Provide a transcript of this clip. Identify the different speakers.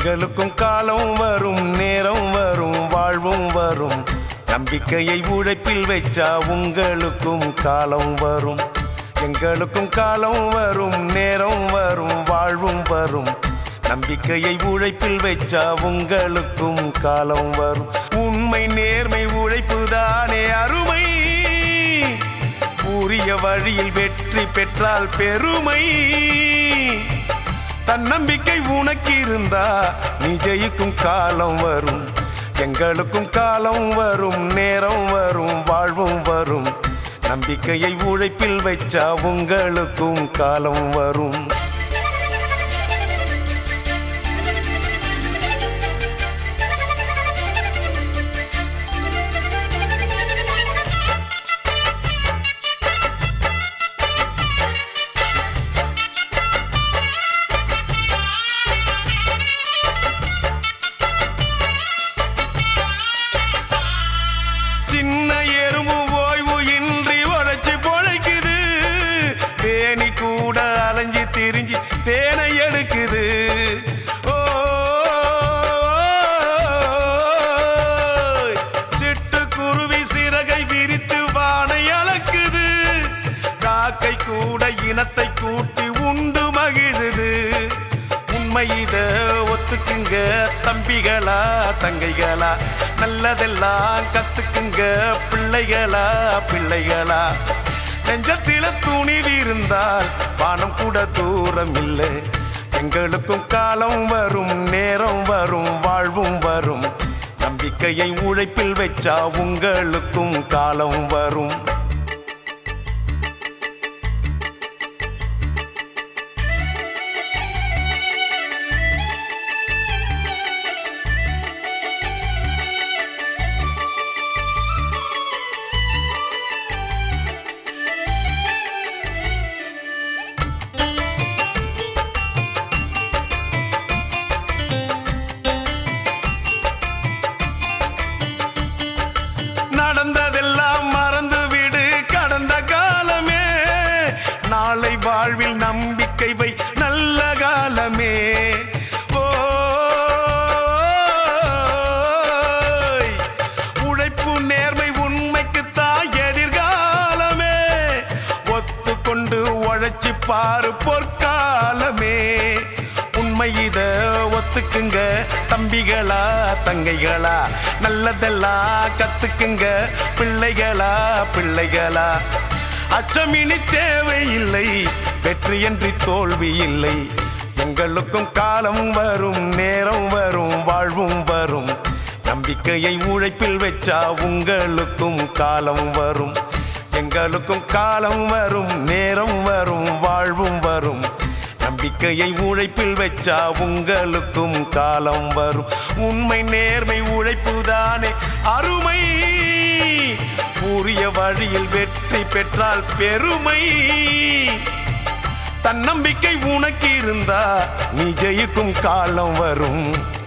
Speaker 1: எங்களுக்கும் காலம் வரும் நேரம் வரும் வாழ்வும் வரும் நம்பிக்கையை உழைப்பில் வச்சா உங்களுக்கும் காலம் வரும் எங்களுக்கும் காலம் வரும் நேரம் வரும் வாழ்வும் வரும் நம்பிக்கையை உழைப்பில் வச்சா உங்களுக்கும் காலம் வரும் உண்மை நேர்மை உழைப்பு தானே அருமை உரிய வழியில் வெற்றி பெற்றால் பெருமை தன்னம்பிக்கை உனக்கு இருந்தா நீ ஜெயிக்கும் காலம் வரும் எங்களுக்கும் காலம் வரும் நேரம் வரும் வாழ்வும் வரும் நம்பிக்கையை உழைப்பில் வச்சா உங்களுக்கும் காலம் வரும் சின்ன எறும்பு ஓய்வு இன்றி உழைச்சி பொழைக்குது தேனி கூட அலைஞ்சு திரிஞ்சு தேனை எடுக்குது ஓய், சிட்டுக்குருவி சிறகை விரித்து வானை அளக்குது காக்கை கூட இனத்தை கூட்டி உண்டு மகிழுது உண்மை இத ஒத்துக்குங்க தம்பிகளா தங்கைகளா நல்லதெல்லாம் கத்துக்குங்க பிள்ளைகளா பிள்ளைகளா நெஞ்சத்தில துணிவு இருந்தால் வானம் கூட தூரம் இல்லை எங்களுக்கும் காலம் வரும் நேரம் வரும் வாழ்வும் வரும் நம்பிக்கையை உழைப்பில் வச்சா உங்களுக்கும் காலம் வரும் நடந்ததெல்லாம் மறந்து விடு கடந்த காலமே நாளை வாழ்வில் நம்பிக்கை வை நல்ல காலமே ஓய், உழைப்பு நேர்மை உண்மைக்கு தான் எதிர்காலமே ஒத்துக்கொண்டு உழைச்சி பாரு பொற்காலமே உண்மை இத ஒத்துக்குங்க தம்பிகளா தங்கைகளா நல்லதெல்லாம் கத்துக்குங்க பிள்ளைகளா பிள்ளைகளா அச்சமினி தேவையில்லை வெற்றியன்றி தோல்வி இல்லை எங்களுக்கும் காலம் வரும் நேரம் வரும் வாழ்வும் வரும் நம்பிக்கையை உழைப்பில் வச்சா உங்களுக்கும் காலம் வரும் எங்களுக்கும் காலம் வரும் நேரம் வரும் வாழ்வும் வரும் நம்பிக்கையை உழைப்பில் வச்சா உங்களுக்கும் காலம் வரும் உண்மை நேர்மை உழைப்புதானே அருமை உரிய வழியில் வெற்றி பெற்றால் பெருமை தன்னம்பிக்கை உனக்கு இருந்தா நீ ஜெயிக்கும் காலம் வரும்